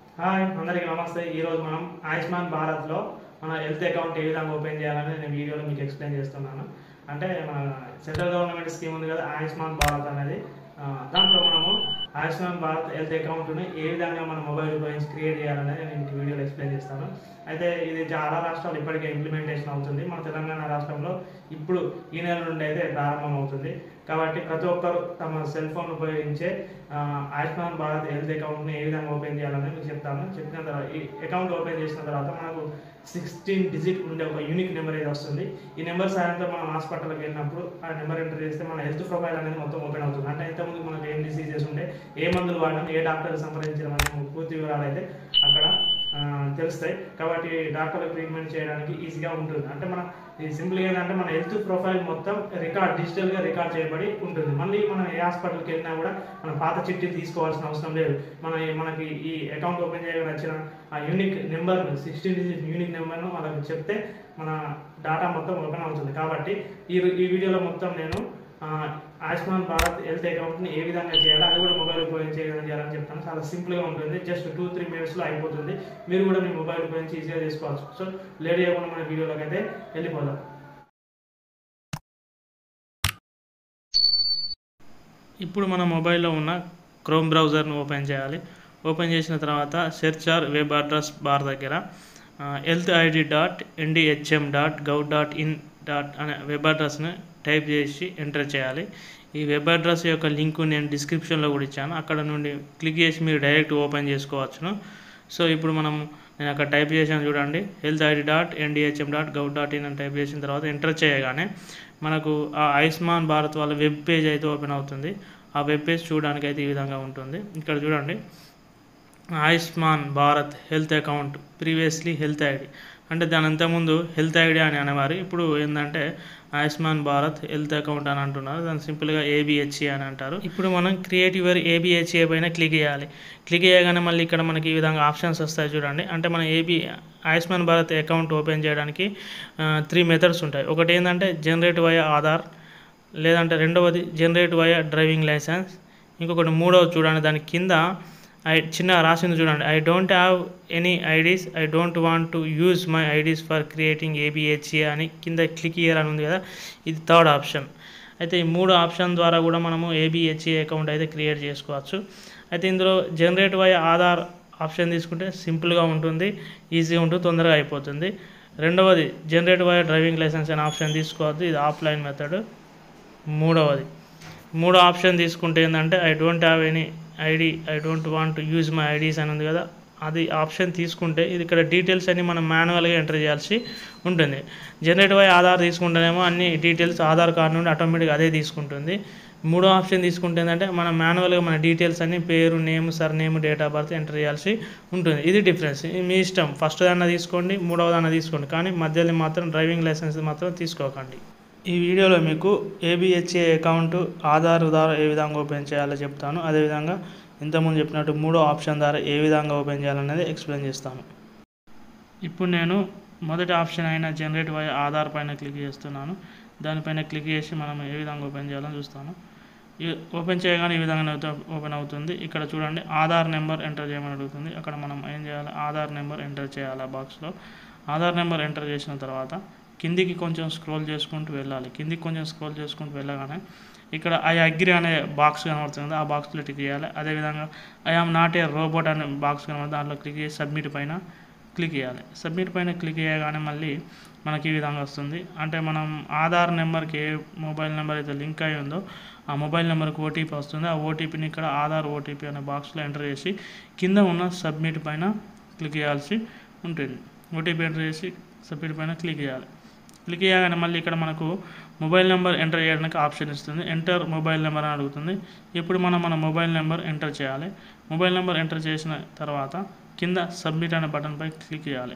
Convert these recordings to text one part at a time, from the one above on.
hi అందరికీ నమస్తే ఈరోజు మనం ఆయుష్మాన్ భారత్లో మన హెల్త్ అకౌంట్ ఏ విధంగా ఓపెన్ చేయాలని నేను వీడియోలో మీకు ఎక్స్ప్లెయిన్ చేస్తున్నాను అంటే మన సెంట్రల్ గవర్నమెంట్ స్కీమ్ ఉంది కదా ఆయుష్మాన్ భారత్ అనేది ఆ, దాంట్లో మనము ఆయుష్మాన్ భారత్ హెల్త్ అకౌంట్ని ఏ విధంగా మన మొబైల్ ఉపయోగించి క్రియేట్ చేయాలనేది నేను ఈ వీడియోలో ఎక్స్ప్లెయిన్ చేస్తాను అయితే ఇది చాలా రాష్ట్రాలు ఇప్పటికే ఇంప్లిమెంటేషన్ అవుతుంది మన తెలంగాణ రాష్ట్రంలో ఇప్పుడు ఈ నెల నుండి అయితే ప్రారంభం అవుతుంది కాబట్టి ప్రతి ఒక్కరు తమ సెల్ ఫోన్ ఉపయోగించే ఆ, ఆయుష్మాన్ భారత్ హెల్త్ అకౌంట్ని ఏ విధంగా ఓపెన్ చేయాలని మీకు చెప్తాను చెప్పిన తర్వాత ఈ అకౌంట్ ఓపెన్ చేసిన తర్వాత మనకు సిక్స్టీన్ డిజిట్ ఉండే ఒక యూనిక్ నెంబర్ అయితే వస్తుంది ఈ నెంబర్ సాయంతో మనం హాస్పిటల్కి వెళ్ళినప్పుడు ఆ నెంబర్ ఎంటర్ చేస్తే మన హెల్త్ ప్రొఫైల్ అనేది మొత్తం ఓపెన్ అవుతుంది అంటే ఇంతకుముందు మనకు ఏం డిసీజెస్ ఉండే ఏ మందులు వాడడం ఏ డాక్టర్ సంప్రదించడం అనే పూర్తి వివరాలు అయితే అక్కడ ఆ, తెలుస్తాయి కాబట్టి డాక్టర్ ట్రీట్మెంట్ చేయడానికి ఈజీగా ఉంటుంది అంటే మనం ఇది సింపుల్ ఏంటంటే మన హెల్త్ ప్రొఫైల్ మొత్తం రికార్డ్ డిజిటల్గా రికార్డ్ చేయబడి ఉంటుంది మళ్ళీ మనం ఏ హాస్పిటల్కి వెళ్ళినా కూడా మన పాత చిట్టి తీసుకోవాల్సిన అవసరం లేదు మన మనకి ఈ అకౌంట్ ఓపెన్ చేయగానే వచ్చిన ఆ unique number sixteen digit unique నెంబర్ను వాళ్ళకి చెప్తే మన డాటా మొత్తం ఓపెన్ అవుతుంది కాబట్టి ఈ ఈ వీడియోలో మొత్తం నేను ఆ, ఆయుష్మాన్ భారత్ హెల్త్ అకౌంట్ని ఏ విధంగా చేయాలి అది కూడా మొబైల్ ఉపయోగించి ఏ విధంగా చేయాలని చెప్తాను చాలా సింపుల్గా ఉంటుంది జస్ట్ టూ త్రీ మినిట్స్లో అయిపోతుంది మీరు కూడా మీ మొబైల్ ఉపయోగించి ఈజీగా చేసుకోవచ్చు సో లేట్ చేయకుండా మన వీడియోలోకి అయితే వెళ్ళిపోదాం ఇప్పుడు మన మొబైల్లో ఉన్న క్రోమ్ బ్రౌజర్ను ఓపెన్ చేయాలి ఓపెన్ చేసిన తర్వాత search or web address bar దగ్గర health ID dot N D H M dot gov dot in dot అనే వెబ్ అడ్రస్ని టైప్ చేసి ఎంటర్ చేయాలి ఈ వెబ్ అడ్రస్ యొక్క లింక్ నేను డిస్క్రిప్షన్లో కూడా ఇచ్చాను అక్కడ నుండి క్లిక్ చేసి మీరు డైరెక్ట్ ఓపెన్ చేసుకోవచ్చును సో ఇప్పుడు మనం నేను అక్కడ టైప్ చేశాను చూడండి health ID dot N D H M dot gov dot in అని టైప్ చేసిన తర్వాత ఎంటర్ చేయగానే మనకు ఆ ఆయుష్మాన్ భారత్ వాళ్ళ వెబ్ పేజ్ అయితే ఓపెన్ అవుతుంది ఆ వెబ్ పేజ్ చూడడానికి అయితే ఈ విధంగా ఉంటుంది ఇక్కడ చూడండి Ayushman Bharat health account previously health ID అంటే దాని అంతకుముందు హెల్త్ ఐడి అని అనేవారు ఇప్పుడు ఏంటంటే ఆయుష్మాన్ భారత్ హెల్త్ అకౌంట్ అని అంటున్నారు దాన్ని సింపుల్గా ఏబిహెచ్ఏ అని అంటారు ఇప్పుడు మనం క్రియేట్ యువర్ ఏబిహెచ్ఏ పైన క్లిక్ చేయాలి క్లిక్ చేయగానే మళ్ళీ ఇక్కడ మనకి ఈ విధంగా ఆప్షన్స్ వస్తాయి చూడండి అంటే మన A B Ayushman Bharat account open చేయడానికి త్రీ మెథడ్స్ ఉంటాయి ఒకటి ఏంటంటే జనరేట్ వయ ఆధార్ లేదంటే రెండవది జనరేట్ వయ డ్రైవింగ్ లైసెన్స్ ఇంకొకటి మూడవది చూడండి దాని కింద ఐ చిన్న రాసింది చూడండి I don't have any IDs I don't want to use my IDs for creating A B H A అని కింద క్లిక్ ఇయర్ అని ఉంది కదా ఇది థర్డ్ ఆప్షన్ అయితే ఈ మూడు ఆప్షన్ ద్వారా కూడా మనము ఏబిహెచ్ఏ అకౌంట్ అయితే క్రియేట్ చేసుకోవచ్చు అయితే ఇందులో జనరేట్ వై ఆధార్ ఆప్షన్ తీసుకుంటే సింపుల్గా ఉంటుంది ఈజీగా ఉంటుంది తొందరగా అయిపోతుంది రెండవది జనరేట్ వై డ్రైవింగ్ లైసెన్స్ అనే ఆప్షన్ తీసుకోవద్దు ఇది ఆఫ్లైన్ మెథడ్ మూడవది మూడో ఆప్షన్ తీసుకుంటే ఏంటంటే I don't have any ID I don't want to use my IDs అని ఉంది కదా అది ఆప్షన్ తీసుకుంటే ఇది ఇక్కడ డీటెయిల్స్ అన్ని మనం మాన్యువల్గా ఎంటర్ చేయాల్సి ఉంటుంది జనరేట్ వై ఆధార్ తీసుకుంటేనేమో అన్ని డీటెయిల్స్ ఆధార్ కార్డు నుండి ఆటోమేటిక్గా అదే తీసుకుంటుంది మూడో ఆప్షన్ తీసుకుంటే ఏంటంటే మనం మాన్యువల్గా మన డీటెయిల్స్ అన్ని పేరు name surname date of birth enter చేయాల్సి ఉంటుంది ఇది డిఫరెన్స్ ఇది మీ ఇష్టం ఫస్ట్ దాన్న తీసుకోండి మూడవ దాన్న తీసుకోండి కానీ మధ్యలో మాత్రం డ్రైవింగ్ లైసెన్స్ మాత్రం తీసుకోకండి ఈ వీడియోలో మీకు ఏబిహెచ్ఏ అకౌంట్ ఆధార్ ద్వారా ఏ విధంగా ఓపెన్ చేయాలో చెప్తాను అదేవిధంగా ఇంతకుముందు చెప్పినట్టు మూడో ఆప్షన్ ద్వారా ఏ విధంగా ఓపెన్ చేయాలనేది ఎక్స్ప్లెయిన్ చేస్తాను ఇప్పుడు నేను మొదటి ఆప్షన్ అయిన జనరేట్ వై ఆధార్ పైన క్లిక్ చేస్తున్నాను దానిపైన క్లిక్ చేసి మనం ఏ విధంగా ఓపెన్ చేయాలని చూస్తాను ఈ ఓపెన్ చేయగానే ఈ విధంగా ఓపెన్ అవుతుంది ఇక్కడ చూడండి ఆధార్ నెంబర్ ఎంటర్ చేయమని అడుగుతుంది అక్కడ మనం ఏం చేయాలి ఆధార్ నెంబర్ ఎంటర్ చేయాలి ఆ బాక్స్లో ఆధార్ నెంబర్ ఎంటర్ చేసిన తర్వాత కిందికి కొంచెం స్క్రోల్ చేసుకుంటూ వెళ్ళాలి కిందికి కొంచెం స్క్రోల్ చేసుకుంటూ వెళ్ళగానే ఇక్కడ ఐ అగ్రి అనే బాక్స్ కనబడుతుంది ఆ బాక్స్లో క్లిక్ చేయాలి అదేవిధంగా I am not a robot అనే బాక్స్ కనబడుతుంది దాంట్లో క్లిక్ చేసి సబ్మిట్ పైన క్లిక్ చేయాలి సబ్మిట్ పైన క్లిక్ చేయగానే మళ్ళీ మనకి ఈ విధంగా వస్తుంది అంటే మనం ఆధార్ నెంబర్కి ఏ మొబైల్ నెంబర్ అయితే లింక్ అయి ఉందో ఆ మొబైల్ నెంబర్కి ఓటీపీ వస్తుంది ఆ ఓటీపీని ఇక్కడ ఆధార్ ఓటీపీ అనే బాక్స్లో ఎంటర్ చేసి కింద ఉన్న సబ్మిట్ పైన క్లిక్ చేయాల్సి ఉంటుంది ఓటీపీ ఎంటర్ చేసి సబ్మిట్ పైన క్లిక్ చేయాలి క్లిక్ చేయగానే మళ్ళీ ఇక్కడ మనకు మొబైల్ నెంబర్ ఎంటర్ చేయడానికి ఆప్షన్ ఇస్తుంది ఎంటర్ మొబైల్ నెంబర్ అని అడుగుతుంది ఇప్పుడు మనం మన మొబైల్ నెంబర్ ఎంటర్ చేయాలి మొబైల్ నెంబర్ ఎంటర్ చేసిన తర్వాత కింద సబ్మిట్ అనే బటన్పై క్లిక్ చేయాలి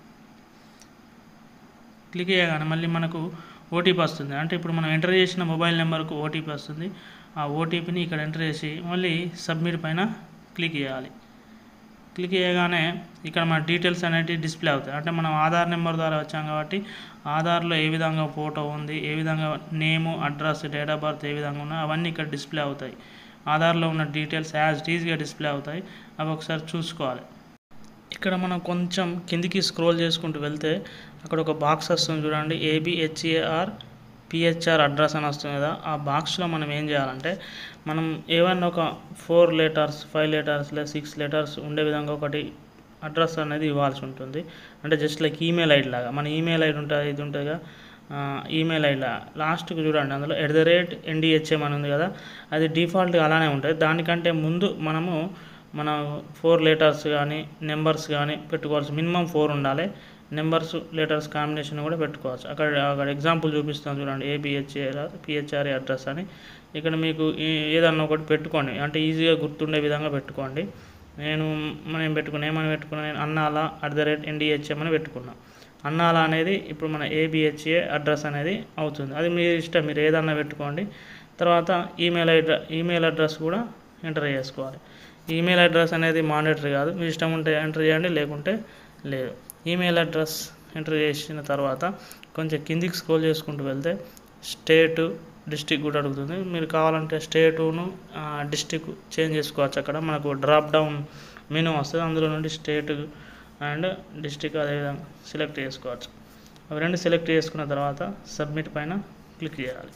క్లిక్ చేయగానే మళ్ళీ మనకు ఓటీపీ వస్తుంది అంటే ఇప్పుడు మనం ఎంటర్ చేసిన మొబైల్ నెంబర్కు ఓటీపీ వస్తుంది ఆ ఓటీపీని ఇక్కడ ఎంటర్ చేసి మళ్ళీ సబ్మిట్ పైన క్లిక్ చేయాలి క్లిక్ చేయగానే ఇక్కడ మన డీటెయిల్స్ అనేవి డిస్ప్లే అవుతాయి అంటే మనం ఆధార్ నెంబర్ ద్వారా వచ్చాం కాబట్టి ఆధార్లో ఏ విధంగా ఫోటో ఉంది ఏ విధంగా name address date of birth ఏ విధంగా ఉన్నాయో అవన్నీ ఇక్కడ డిస్ప్లే అవుతాయి ఆధార్లో ఉన్న డీటెయిల్స్ యాజ్ టీజ్గా డిస్ప్లే అవుతాయి అవి ఒకసారి చూసుకోవాలి ఇక్కడ మనం కొంచెం కిందికి స్క్రోల్ చేసుకుంటూ వెళ్తే అక్కడ ఒక బాక్స్ వస్తుంది చూడండి ఏబిహెచ్ఏఆర్ పిహెచ్ఆర్ అడ్రస్ అని వస్తుంది కదా ఆ బాక్స్లో మనం ఏం చేయాలంటే మనం ఏవన్నా ఒక ఫోర్ లెటర్స్ ఫైవ్ లెటర్స్ లేదా సిక్స్ లెటర్స్ ఉండే విధంగా ఒకటి అడ్రస్ అనేది ఇవ్వాల్సి ఉంటుంది అంటే జస్ట్ లైక్ ఈమెయిల్ ఐడి లాగా మన ఈమెయిల్ ఐడి ఉంటుంది ఇది ఉంటుందిగా ఈమెయిల్ ఐడి లాస్ట్కి చూడండి అందులో ఎట్ ద రేట్ ఎన్డిహెచ్ఎం అని ఉంది కదా అది డిఫాల్ట్గా అలానే ఉంటుంది దానికంటే ముందు మనము మన ఫోర్ లెటర్స్ కానీ నెంబర్స్ కానీ పెట్టుకోవాల్సి మినిమం ఫోర్ ఉండాలి నెంబర్స్ లెటర్స్ కాంబినేషన్ కూడా పెట్టుకోవచ్చు అక్కడ అక్కడ ఎగ్జాంపుల్ చూపిస్తాను చూడండి ఏబిహెచ్ఏఆర్ పిహెచ్ఆర్ఏ అడ్రస్ అని ఇక్కడ మీకు ఏ- ఏదన్నా ఒకటి పెట్టుకోండి అంటే ఈజీగా గుర్తుండే విధంగా పెట్టుకోండి నేను మనం పెట్టుకున్నా ఏమని పెట్టుకున్నా నేను Annala at the rate NDHM అని పెట్టుకున్నా అన్నాల అనేది ఇప్పుడు మన ఏబిహెచ్ఏ అడ్రస్ అనేది అవుతుంది అది మీ ఇష్టం మీరు ఏదన్నా పెట్టుకోండి తర్వాత ఈమెయిల్ అడ్ర ఈమెయిల్ అడ్రస్ కూడా ఎంటర్ చేసుకోవాలి ఈమెయిల్ అడ్రస్ అనేది మానిటరీ కాదు మీ ఇష్టం ఉంటే ఎంటర్ చేయండి లేకుంటే లేదు ఈమెయిల్ అడ్రస్ ఎంటర్ చేసిన తర్వాత కొంచెం కిందికి స్క్రోల్ చేసుకుంటూ వెళ్తే స్టేటు డిస్టిక్ కూడా అడుగుతుంది మీరు కావాలంటే స్టేటును డిస్టిక్ చేంజ్ చేసుకోవచ్చు అక్కడ మనకు డ్రాప్ డౌన్ మెనూ వస్తుంది అందులో నుండి స్టేట్ అండ్ డిస్టిక్ అదేవిధంగా సెలెక్ట్ చేసుకోవచ్చు అవి రెండు సెలెక్ట్ చేసుకున్న తర్వాత సబ్మిట్ పైన క్లిక్ చేయాలి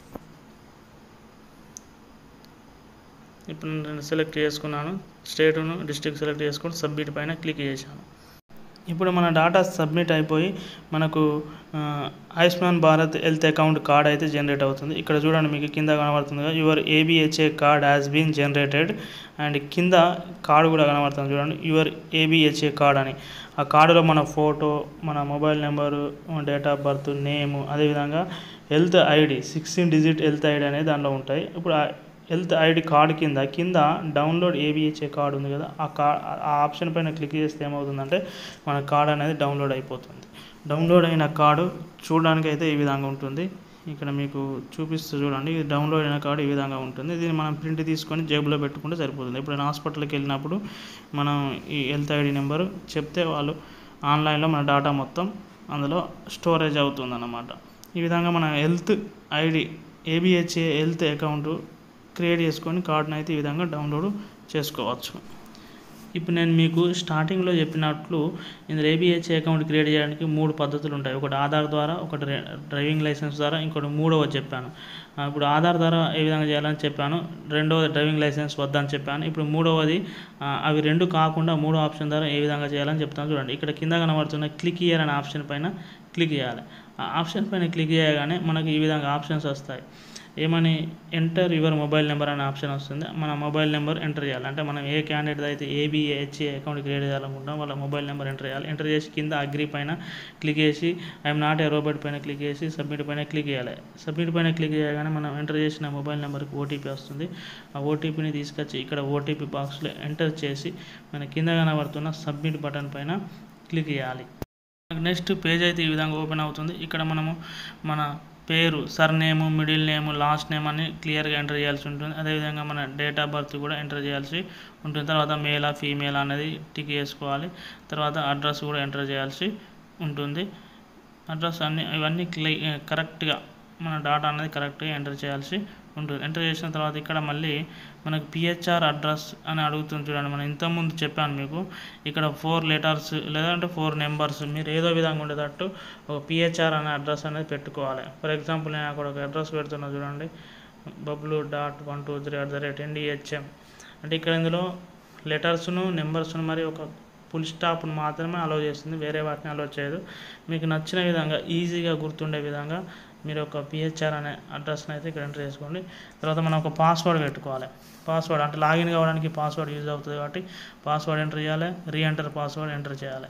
ఇప్పుడు నేను సెలెక్ట్ చేసుకున్నాను స్టేటును డిస్టిక్ సెలెక్ట్ చేసుకుని సబ్మిట్ పైన క్లిక్ చేశాను ఇప్పుడు మన డాటా సబ్మిట్ అయిపోయి మనకు ఆ, Ayushman Bharat health account card అయితే జనరేట్ అవుతుంది ఇక్కడ చూడండి మీకు కింద కనబడుతుంది your ABHA card has been generated and కింద కార్డు కూడా కనబడుతుంది చూడండి యువర్ ఏబిహెచ్ఏ కార్డ్ అని ఆ కార్డులో మన ఫోటో మన mobile number date of birth name అదేవిధంగా health ID sixteen digit health ID అనేది దానిలో ఉంటాయి ఇప్పుడు ఆ హెల్త్ ఐడి కార్డు కింద కింద డౌన్లోడ్ ఏబిహెచ్ఏ కార్డు ఉంది కదా ఆ కా ఆ ఆప్షన్ పైన క్లిక్ చేస్తే ఏమవుతుందంటే మన కార్డ్ అనేది డౌన్లోడ్ అయిపోతుంది డౌన్లోడ్ అయిన కార్డు చూడడానికి అయితే ఈ విధంగా ఉంటుంది ఇక్కడ మీకు చూపిస్తూ చూడండి ఇది డౌన్లోడ్ అయిన కార్డు ఈ విధంగా ఉంటుంది దీన్ని మనం ప్రింట్ తీసుకొని జేబులో పెట్టుకుంటే సరిపోతుంది ఇప్పుడు నేను హాస్పిటల్కి వెళ్ళినప్పుడు మనం ఈ హెల్త్ ఐడి నెంబరు చెప్తే వాళ్ళు ఆన్లైన్లో మన డేటా మొత్తం అందులో స్టోరేజ్ అవుతుంది అన్నమాట ఈ విధంగా మన health ID ABHA health account create చేసుకొని కార్డుని అయితే ఈ విధంగా డౌన్లోడ్ చేసుకోవచ్చు ఇప్పుడు నేను మీకు స్టార్టింగ్లో చెప్పినట్లు ఇందులో ఏబిహెచ్ఏ అకౌంట్ క్రియేట్ చేయడానికి మూడు పద్ధతులు ఉంటాయి ఒకటి ఆధార్ ద్వారా ఒకటి రే- డ్రైవింగ్ లైసెన్స్ ద్వారా ఇంకోటి మూడవది చెప్పాను ఆ, ఇప్పుడు ఆధార్ ద్వారా ఏ విధంగా చేయాలని చెప్పాను రెండవది డ్రైవింగ్ లైసెన్స్ వద్దని చెప్పాను ఇప్పుడు మూడవది ఆ, అవి రెండు కాకుండా మూడో ఆప్షన్ ద్వారా ఏ విధంగా చేయాలని చెప్తాను చూడండి ఇక్కడ కింద కనబడుతున్న క్లిక్ ఇయర్ అనే ఆప్షన్ పైన క్లిక్ చేయాలి ఆ ఆప్షన్ పైన క్లిక్ చేయగానే మనకి ఈ విధంగా ఆప్షన్స్ వస్తాయి ఏమని ఎంటర్ యువర్ మొబైల్ నెంబర్ అనే ఆప్షన్ వస్తుంది మన మొబైల్ నెంబర్ ఎంటర్ చేయాలి అంటే మనం ఏ క్యాండిడేట్ అయితే ఏబిహెచ్ఏ అకౌంట్ క్రియేట్ చేయాలనుకుంటాం వాళ్ళ మొబైల్ నెంబర్ ఎంటర్ చేయాలి ఎంటర్ చేసి కింద అగ్రి పైన క్లిక్ చేసి ఐఎమ్ నాట్ ఏ రోబోట్ పైన క్లిక్ చేసి సబ్మిట్ పైన క్లిక్ చేయాలి సబ్మిట్ పైన క్లిక్ చేయగానే మనం ఎంటర్ చేసిన మొబైల్ నెంబర్కి ఓటీపీ వస్తుంది ఆ ఓటీపీని తీసుకొచ్చి ఇక్కడ ఓటీపీ బాక్స్లో ఎంటర్ చేసి మన కింద కనబడుతున్న సబ్మిట్ బటన్ పైన క్లిక్ చేయాలి నెక్స్ట్ పేజ్ అయితే ఈ విధంగా ఓపెన్ అవుతుంది ఇక్కడ మనము మన పేరు surname middle name last name అని క్లియర్గా ఎంటర్ చేయాల్సి ఉంటుంది అదేవిధంగా మన డేట్ ఆఫ్ బర్త్ కూడా ఎంటర్ చేయాల్సి ఉంటుంది తర్వాత మేలా ఫీమేల్ అనేది టిక్ చేసుకోవాలి తర్వాత అడ్రస్ కూడా ఎంటర్ చేయాల్సి ఉంటుంది అడ్రస్ అన్ని ఇవన్నీ క్లి కరెక్ట్గా మన డాటా అనేది కరెక్ట్గా ఎంటర్ చేయాల్సి ఉంటుంది ఎంటర్ చేసిన తర్వాత ఇక్కడ మళ్ళీ మనకు పిహెచ్ఆర్ అడ్రస్ అని అడుగుతుంది చూడండి మనం ఇంతకుముందు చెప్పాను మీకు ఇక్కడ ఫోర్ లెటర్స్ లేదంటే ఫోర్ నెంబర్స్ మీరు ఏదో విధంగా ఉండేటట్టు ఒక పిహెచ్ఆర్ అనే అడ్రస్ అనేది పెట్టుకోవాలి ఫర్ ఎగ్జాంపుల్ నేను అక్కడ ఒక అడ్రస్ పెడుతున్నా చూడండి Bablu dot one two three at the rate NDHM అంటే ఇక్కడ ఇందులో లెటర్స్ను నెంబర్స్ను మరి ఒక ఫుల్ స్టాప్ను మాత్రమే అలో చేస్తుంది వేరే వాటిని అలో చేయదు మీకు నచ్చిన విధంగా ఈజీగా గుర్తుండే విధంగా మీరు ఒక పిహెచ్ఆర్ అనే అడ్రస్ని అయితే ఇక్కడ ఎంటర్ చేసుకోండి తర్వాత మనం ఒక పాస్వర్డ్ పెట్టుకోవాలి పాస్వర్డ్ అంటే లాగిన్ కావడానికి పాస్వర్డ్ యూజ్ అవుతుంది కాబట్టి పాస్వర్డ్ ఎంటర్ చేయాలి రీ ఎంటర్ పాస్వర్డ్ ఎంటర్ చేయాలి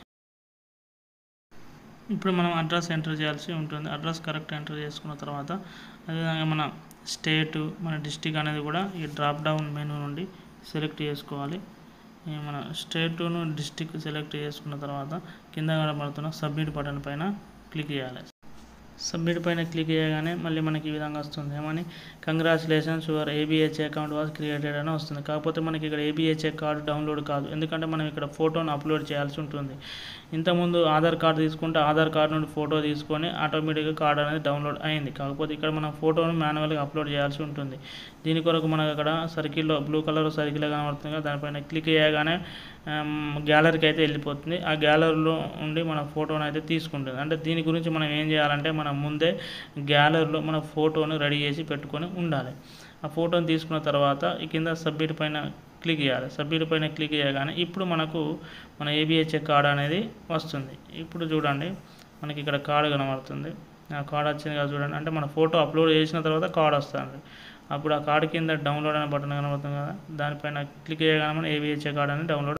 ఇప్పుడు మనం అడ్రస్ ఎంటర్ చేయాల్సి ఉంటుంది అడ్రస్ కరెక్ట్ ఎంటర్ చేసుకున్న తర్వాత అదేవిధంగా మన స్టేటు మన డిస్టిక్ అనేది కూడా ఈ డ్రాప్ డౌన్ మెనూ నుండి సెలెక్ట్ చేసుకోవాలి ఈ మన స్టేటును డిస్టిక్ సెలెక్ట్ చేసుకున్న తర్వాత కింద కనబడుతున్న సబ్మిట్ బటన్ పైన క్లిక్ చేయాలి సబ్మిట్ పైన క్లిక్ చేయగానే మళ్ళీ మనకి ఈ విధంగా వస్తుంది ఏమని congratulations your ABHA account was created అని వస్తుంది కాకపోతే మనకి ఇక్కడ ఏబిహెచ్ఏ కార్డు డౌన్లోడ్ కాదు ఎందుకంటే మనం ఇక్కడ ఫోటోను అప్లోడ్ చేయాల్సి ఉంటుంది ఇంతకుముందు ఆధార్ కార్డు తీసుకుంటే ఆధార్ కార్డు నుండి ఫోటో తీసుకొని ఆటోమేటిక్గా కార్డు అనేది డౌన్లోడ్ అయింది కాకపోతే ఇక్కడ మనం ఫోటోను మాన్యువల్గా అప్లోడ్ చేయాల్సి ఉంటుంది దీని కొరకు మనకు అక్కడ సర్కిల్లో బ్లూ కలర్ సర్కిల్ కనబడుతుంది కదా దానిపైన క్లిక్ చేయగానే గ్యాలరీకి అయితే వెళ్ళిపోతుంది ఆ గ్యాలరీలో ఉండి మన ఫోటోని అయితే తీసుకుంటుంది అంటే దీని గురించి మనం ఏం చేయాలంటే మనం ముందే గ్యాలరీలో మన ఫోటోని రెడీ చేసి పెట్టుకొని ఉండాలి ఆ ఫోటోని తీసుకున్న తర్వాత ఈ కింద సబ్మిట్ పైన క్లిక్ చేయాలి సబ్మిట్ పైన క్లిక్ చేయగానే ఇప్పుడు మనకు మన ఏబిహెచ్ఏ కార్డ్ అనేది వస్తుంది ఇప్పుడు చూడండి మనకి ఇక్కడ కార్డు కనబడుతుంది ఆ కార్డ్ వచ్చింది కదా చూడండి అంటే మన ఫోటో అప్లోడ్ చేసిన తర్వాత కార్డ్ వస్తుంది అప్పుడు ఆ కార్డు కింద డౌన్లోడ్ అనే బటన్ కనబడుతుంది కదా దానిపైన క్లిక్ చేయగానే మన ఏబిహెచ్ఏ కార్డ్ అనేది డౌన్లోడ్